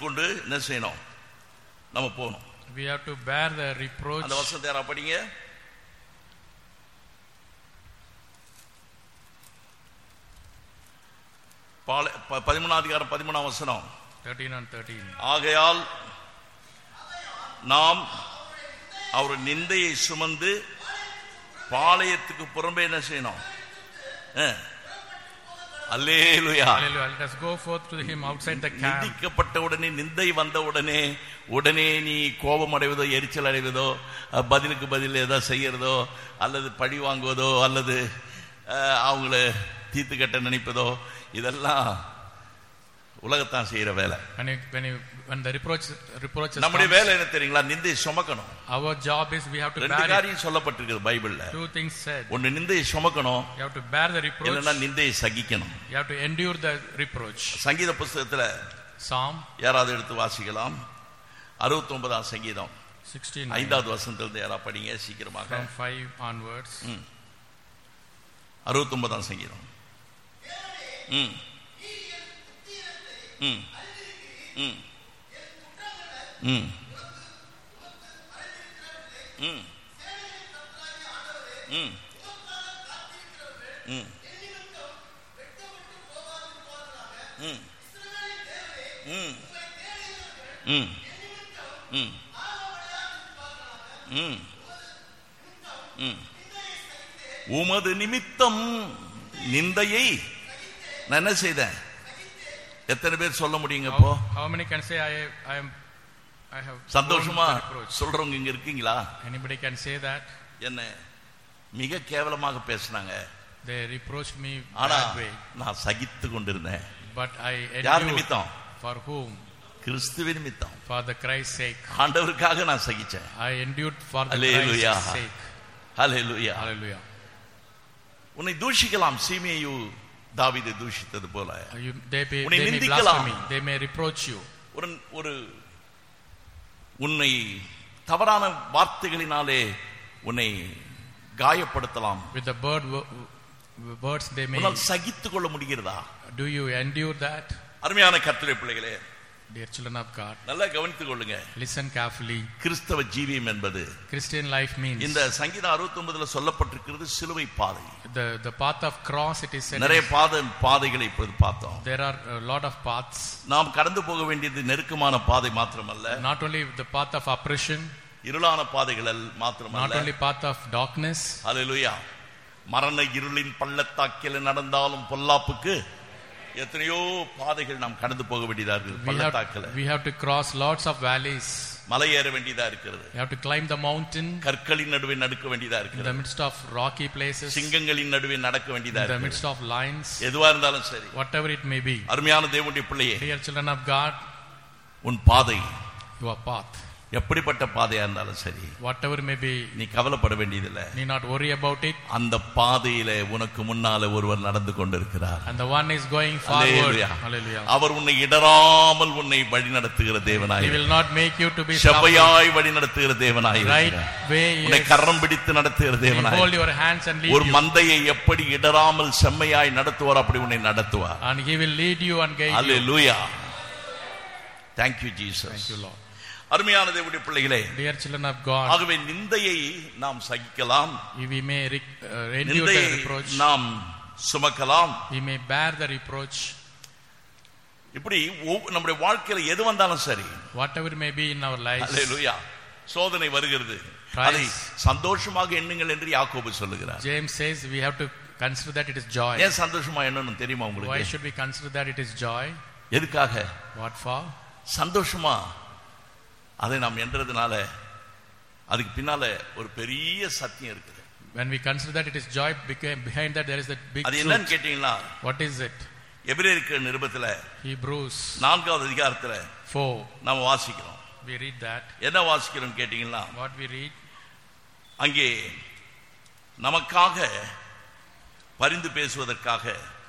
சகித்துக்கொண்டு என்ன செய்யணும் நம்ம போகணும் We have to bear the reproach. அந்த வசனத்தை யாரா படிங்க பால ப- பதிமூணாம் அதிகாரம் பதிமூணாம் வசனம் 13 and 13. ஆகையால் நாம் அவர் நிந்தையை சுமந்து பாளையத்துக்கு புறம்பே என்ன செய்யணும் அஹ். அல்லேலுயா Hallelujah. Let us go forth to him outside the camp. நிந்திக்கப்பட்ட உடனே நிந்தை வந்த உடனே உடனே நீ கோபம் அடைவதோ எரிச்சல் அடைவதோ அஹ், பதிலுக்கு பதில் ஏதாவது செய்யறதோ அல்லது பழி வாங்குவதோ அல்லது அஹ், அவங்கள தீர்த்து கட்ட நினைப்பதோ இதெல்லாம் உலகத்தான் செய்யற வேலை When, you, when, you, when the reproach, reproaches நம்முடைய comes, வேலை என்ன தெரியுங்களா நிந்தையை சுமக்கணும் our job is we have to ரெண்டு bear it. காரியம் சொல்லப்பட்டிருக்குது பைபிள்ல Two things said. ஒன்னு நிந்தையை சுமக்கணும் You have to bear the reproach. இல்லைன்னா நிந்தையை சகிக்கணும் You have to endure the reproach. சங்கீத புஸ்தகத்துல Psalm யாராவது எடுத்து வாசிக்கலாம் அறுபத்தி ஒன்பதாம் சங்கீதம் 69 ஐந்தாவது வசனத்திலிருந்து யாராவது படிங்க சீக்கிரமாக from 5 onwards. அறுபத்தி ஒன்பதாம் சங்கீதம் ம் ம் ம் ம் ம் ம் ம் ம் ம் ம் ம் ம் ம் உமது நிமித்தம் நிந்தையை நான் என்ன செய்தேன் எத்தனை பேர் சொல்ல முடியுங்க இப்போ How, how many can say I, I am I have சந்தோஷமா borne the reproach? சொல்றவங்க இங்க இருக்கீங்களா Anybody can say that? என்ன மிக கேவலமாக பேசுனாங்க They reproached me ஆனா that way. நான் சகித்து கொண்டிருந்தேன் But I யார் endured நிமித்தம் for whom? கிறிஸ்துவின் நிமித்தம் For the Christ's sake. ஆண்டவருக்காக நான் சகிச்சேன் I endured for the Hallelujah. Christ's sake. Hallelujah Hallelujah. உன்னை தூஷிக்கலாம் சீமையு தாவீதை தூஷித்தது போல You, they, may, உன்னை they may நிந்திக்கலாம். blaspheme. They may reproach you. ஒரு ஒரு உன்னை தவறான வார்த்தைகளினாலே உன்னை காயப்படுத்தலாம் With the bird wo- wo- words they may. உன்னால் சகித்துக் கொள்ள முடிகிறதா Do you endure that? அருமையான கர்த்தரை பிள்ளைகளே Dear children of God, நல்லா கவனித்துக் கொள்ளுங்க listen carefully. கிறிஸ்தவ ஜீவியம் என்பது Christian life means இந்த சங்கீதம் அறுபத்தி ஒன்பதுல சொல்லப்பட்டிருக்கிறது சிலுவை பாதை the, the path of cross, it is said. நிறைய பாதை பாதைகளை இப்போது பார்த்தோம் There are a lot of paths. நாம் கடந்து போக வேண்டியது நெருக்கமான பாதை மாத்திரமல்ல Not only the path of oppression, இருளான பாதைகள் not மாத்திரமல்ல only path of darkness, ஹalleluya மரண இருளின் பள்ளத்தாக்கில் நடந்தாலும் பொல்லாப்புக்கு எத்தனையோ பாதைகள் நாம் கடந்து போக வேண்டியதா இருக்குது we பள்ளத்தாக்கில் have, we have to cross lots of valleys. மலை ஏற வேண்டியதா இருக்கிறது We have to climb the mountain கற்களின் நடுவே நடக்க வேண்டியதா in the இருக்கிறது midst of rocky places, in சிங்கங்களின் நடுவே நடக்க வேண்டியதா the இருக்கிறது midst of lions, எதுவா இருந்தாலும் சரி whatever it may be. அருமையான தேவனுடைய பிள்ளையே Dear children of God, உன் பாதை your path, எப்படிப்பட்ட பாதையா இருந்தாலும் சரி whatever may be, நீ கவலைப்பட வேண்டியதில்லை need not worry about it. அந்த பாதையில உனக்கு முன்னால ஒருவர் நடந்து கொண்டிருக்கிறார் And the one is going forward. Hallelujah. Hallelujah. அவர் உன்னை இடராமல் உன்னை வழி நடத்துகிற தேவனாய் He will not make you to be stumbled. செவ்வையாய் வழி நடத்துகிற தேவனாய் Right இருக்கிறார். way, உன்னை yes. கரம் பிடித்து நடத்துகிற He தேவனாய் hold your hands and lead ஒரு you. மந்தையை எப்படி இடராமல் செம்மையாய் நடத்துவார் அப்படி உன்னை நடத்துவார் And he will lead you and guide you. Hallelujah thank you jesus Thank you, Lord. அருமையான தேவனுடைய பிள்ளைகளே Dear children of God, ஆகவே நிந்தையை நாம் சகிக்கலாம் we may re- uh, endure the நிந்தையை reproach. நாம் சுமக்கலாம் We may bear the reproach. இப்படி ஒவ்வொ- நம்முடைய வாழ்க்கையில எது வந்தாலும் சரி Whatever may be in our lives. அல்லேலூயா சோதனை வருகிறது Trials. அதை சந்தோஷமாக எண்ணுங்கள் என்று யாக்கோபு சொல்லுகிறார் James says we have to consider that it is joy. ஏன் சந்தோஷமா எண்ணணும் தெரியுமா Why உங்களுக்கு should we consider that it is joy? எதுக்காக What for? சந்தோஷமா அதை நாம் என்றதுனால அதுக்கு பின்னால ஒரு பெரிய சத்தியம் இருக்குது When we consider that it is joy, beca- behind that there is that big அது என்னன்னு truth. கேட்டீங்கன்னா What is it? எபிரேயருக்கு நிருபத்துல Hebrews நான்காவது அதிகாரத்துல 4. நாம வாசிக்கிறோம் We read that. என்ன வாசிக்கிறோம் கேட்டீங்கன்னா What we read? அங்கே நமக்காக பரிந்து பேசுவதற்காக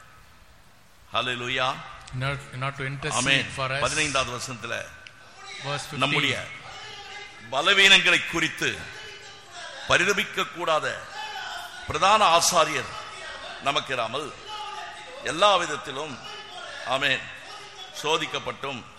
ஹalleluya Not, not to intercede amen for us. பதினைந்தாவது வசனத்துல Verse 15. நம்முடைய பலவீனங்களை குறித்து பரிதபிக்க கூடாத பிரதான ஆசாரியர் நமக்கு இராமல் எல்லா விதத்திலும் ஆமென் சோதிக்கப்பட்டும்